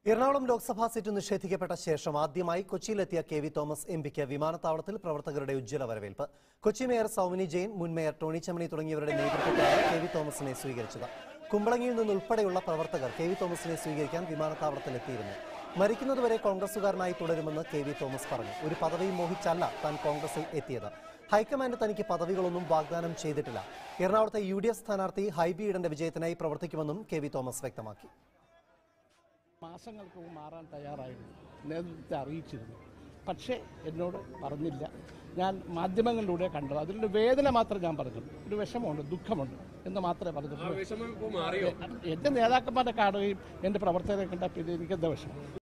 Ernakulam Lok Sabha seat നിഷേധിക്കപ്പെട്ട ശേഷം ആദ്യമായി കൊച്ചിയിലെത്തിയ കെ വി തോമസ് എം പിക്ക് വിമാനത്താവളത്തിൽ പ്രവർത്തകരുടെ ഉജ്ജ്വല വരവേൽപ്പ് കൊച്ചി മേയർ സൗമിനി ജെയിൻ മുൻ മേയർ ടോണി ചമണി തുടങ്ങിയവരുടെ നേതൃത്വത്തിലാണ് കെ വി തോമസിനെ സ്വീകരിച്ചത് കുമ്പളങ്ങിയിൽ നിന്നുൾപ്പെടെയുള്ള പ്രവർത്തകർ കെ വി തോമസിനെ സ്വീകരിക്കാൻ വിമാനത്താവളത്തിലെത്തിയിരുന്നു മരിക്കുന്നതുവരെ കോൺഗ്രസുകാരനായി തുടരുമെന്ന് കെ വി തോമസ് പറഞ്ഞു ഒരു പദവിയും മോഹിച്ചല്ല താൻ കോൺഗ്രസിൽ എത്തിയത് ഹൈക്കമാൻഡ് തനിക്ക് പദവികളൊന്നും വാഗ്ദാനം ചെയ്തിട്ടില്ല എറണാകുളത്തെ യു ഡി എഫ് സ്ഥാനാർത്ഥി ഹൈബി ഈഡന്റെ വിജയത്തിനായി പ്രവർത്തിക്കുമെന്നും കെ വി തോമസ് വ്യക്തമാക്കി മാസങ്ങൾക്ക് മുമ്പ് മാറാൻ തയ്യാറായിരുന്നു നേതൃത്വത്തെ അറിയിച്ചിരുന്നു പക്ഷേ എന്നോട് പറഞ്ഞില്ല ഞാൻ മാധ്യമങ്ങളിലൂടെ കണ്ടത് അതിലൊരു വേദന മാത്രം ഞാൻ പറഞ്ഞു ഒരു വിഷമമുണ്ട് ദുഃഖമുണ്ട് എന്ന് മാത്രമേ പറഞ്ഞിട്ടുള്ളൂ വിഷമം ഇപ്പോൾ മാറിയോ എൻ്റെ നേതാക്കന്മാരെ കാണുകയും എൻ്റെ പ്രവർത്തകരെ കണ്ട പിന്നെ എനിക്കെന്താ വിഷമം